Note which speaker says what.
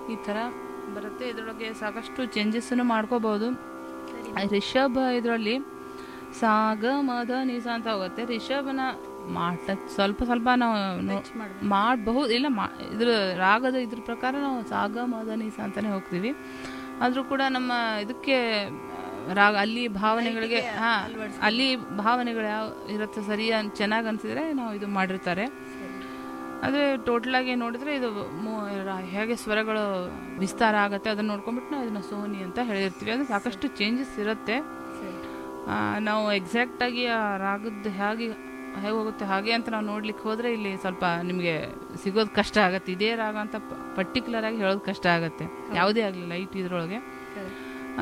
Speaker 1: ಈ ಥರ ಬರುತ್ತೆ ಇದರೊಳಗೆ ಸಾಕಷ್ಟು ಚೇಂಜಸ್ಸನ್ನು ಮಾಡ್ಕೋಬೋದು ರಿಷಬ್ ಇದರಲ್ಲಿ ಸಾಗ ಮದ ನಿಸ ಅಂತ ಹೋಗುತ್ತೆ ರಿಷಭನ ಮಾಟ ಸ್ವಲ್ಪ ಸ್ವಲ್ಪ ನಾವು ನೋ- ಮಾಡಬಹುದು ಇಲ್ಲ ಮಾ ಇದ್ರ ರಾಗದ ಇದ್ರ ಪ್ರಕಾರ ನಾವು ಸಾಗ ಮದ ನಿಸ ಅಂತಾನೆ ಹೋಗ್ತೀವಿ ಆದರೂ ಕೂಡ ನಮ್ಮ ಇದಕ್ಕೆ ಆ, ರಾಗ ಅಲ್ಲಿ ಭಾವನೆಗಳಿಗೆ ಹಾ ಅಲ್ಲಿ ಭಾವನೆಗಳು ಯಾವ ಇರುತ್ತೆ ಸರಿ ಅನ್ ಚೆನ್ನಾಗಿ ಅನ್ಸಿದ್ರೆ ನಾವು ಇದು ಮಾಡಿರ್ತಾರೆ ಅದೇ ಟೋಟಲ್ ಆಗಿ ನೋಡಿದ್ರೆ ಇದು ಮೂ- ರಾ- ಹೇಗೆ ಸ್ವರಗಳು ವಿಸ್ತಾರ ಆಗುತ್ತೆ ಅದನ್ನ ನೋಡ್ಕೊಂಡ್ಬಿಟ್ಟು ನಾವು ಇದನ್ನ ಸೋನಿ ಅಂತ ಹೇಳಿರ್ತೀವಿ ಅದು ಸಾಕಷ್ಟು ಚೇಂಜಸ್ ಇರುತ್ತೆ ಆ, ನಾವು ಎಕ್ಸಾಕ್ಟ್ ಆಗಿ ಆ ರಾಗದ್ದು ಹೇಗೆ ಹೇಗೆ ಹೋಗುತ್ತೆ ಹಾಗೆ ಅಂತ ನಾವು ನೋಡ್ಲಿಕ್ಕೆ ಹೋದ್ರೆ ಇಲ್ಲಿ ಸ್ವಲ್ಪ ನಿಮಗೆ ಸಿಗೋದು ಕಷ್ಟ ಆಗತ್ತೆ ಇದೇ ರಾಗ ಅಂತ ಪರ್ಟಿಕ್ಯುಲರ್ ಆಗಿ ಹೇಳೋದು ಕಷ್ಟ ಆಗತ್ತೆ ಯಾವುದೇ ಆಗಲಿ ಲೈಟ್ ಇದ್ರೊಳಗೆ